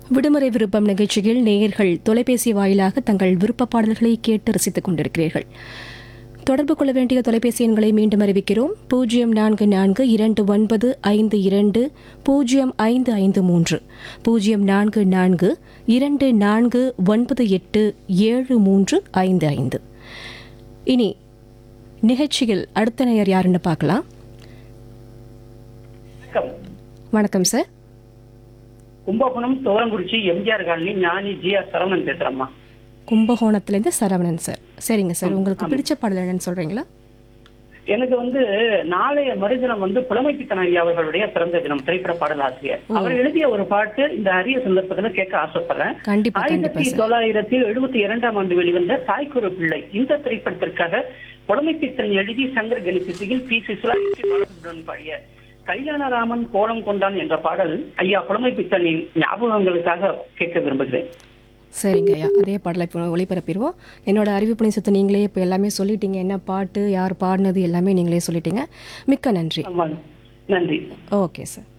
விடுமுறை விருப்பம் நிகழ்ச்சியில் நேயர்கள் தொலைபேசி வாயிலாக தங்கள் விருப்ப பாடல்களை கேட்டு ரசித்துக் கொண்டிருக்கிறீர்கள் தொடர்பு கொள்ள வேண்டிய தொலைபேசி எண்களை மீண்டும் அறிவிக்கிறோம் பூஜ்ஜியம் நான்கு நான்கு இரண்டு ஒன்பது ஐந்து இரண்டு பூஜ்ஜியம் ஐந்து ஐந்து மூன்று பூஜ்ஜியம் நான்கு நான்கு இரண்டு நான்கு ஒன்பது எட்டு ஏழு மூன்று ஐந்து ஐந்து இனி நிகழ்ச்சியில் அடுத்த நேயர் யாருன்னு பார்க்கலாம் வணக்கம் வணக்கம் sir Kumbakonam Thorankurichi MGR colony Gnani G R Saravanan பேசுறேம்மா கும்பகோணத்துலேருந்து சரவணன் சார் சரிங்க சார் உங்களுக்கு பிடிச்ச பாடல் என்னன்னு சொல்றீங்களா எனக்கு வந்து நாளைய மறுதினம் வந்து புலமைப்பித்தன் ஐயா அவர்களுடைய பிறந்த தினம் திரைப்பட பாடல் ஆசிரியர் அவர் எழுதிய ஒரு பாட்டு இந்த அரிய சந்தர்ப்பத்துல கேட்க ஆசைப்படுறேன் கண்டிப்பா கண்டிப்பா ஆயிரத்தி சார் தொள்ளாயிரத்தி எழுபத்தி இரண்டாம் ஆண்டு வெளிவந்த தாய்க்குரு பிள்ளை இந்த திரைப்படத்திற்காக புலமைப்பித்தன் எழுதி சங்கர் கணிதத்தில் பி சிசுலா பாலசுப்ரமணியன் பாடிய கல்யாணராமன் கோலம் கொண்டான் என்ற பாடல் ஐயா புலமைப்பித்தனின் ஞாபகங்களுக்காக கேட்க விரும்புகிறேன் சரிங்க ஐயா அதே பாடலை இப்போ ஒளிபரப்பிடுவோம் என்னோட அறிவிப்பணி சுத்த நீங்களே இப்போ எல்லாமே சொல்லிட்டீங்க என்ன பாட்டு யார் பாடினது எல்லாமே நீங்களே சொல்லிட்டீங்க மிக்க நன்றி ஆமாங்க. நன்றி ஓகே சார்